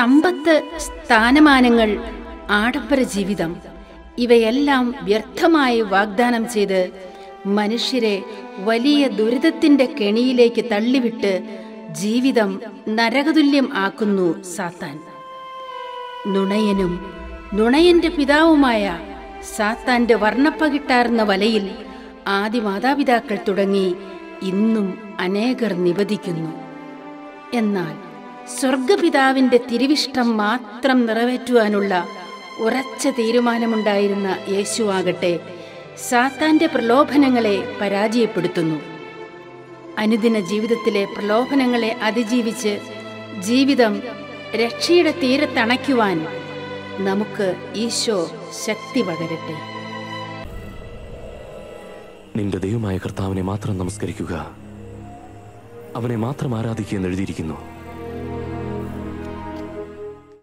സമ്പത്ത് സ്ഥാനമാനങ്ങൾ ആഡംബര ജീവിതം ഇവയെല്ലാം വ്യർത്ഥമായി വാഗ്ദാനം ചെയ്ത് മനുഷ്യരെ വലിയ ദുരിതത്തിന്റെ കെണിയിലേക്ക് തള്ളിവിട്ട് ജീവിതം നരകതുല്യം ആക്കുന്നു സാത്താൻ നുണയനും നുണയന്റെ പിതാവുമായ സാത്താന്റെ വർണ്ണപ്പകിട്ടാർന്ന വലയിൽ ആദി മാതാപിതാക്കൾ തുടങ്ങി ഇന്നും അനേകർ നിവദിക്കുന്നു എന്നാൽ സ്വർഗപിതാവിന്റെ തിരുവിഷ്ടം മാത്രം നിറവേറ്റുവാനുള്ള ഉറച്ച തീരുമാനമുണ്ടായിരുന്ന യേശുവാകട്ടെ സാത്താന്റെ പ്രലോഭനങ്ങളെ പരാജയപ്പെടുത്തുന്നു അനുദിന ജീവിതത്തിലെ പ്രലോഭനങ്ങളെ അതിജീവിച്ച് ജീവിതം രക്ഷയുടെ തീരത്തണയ്ക്കുവാൻ നമുക്ക് ഈശോ ശക്തി പകരട്ടെ നിന്റെ ദൈവമായ കർത്താവിനെ മാത്രം നമസ്കരിക്കുക അവനെ മാത്രം ആരാധിക്കുക എന്ന് എഴുതിയിരിക്കുന്നു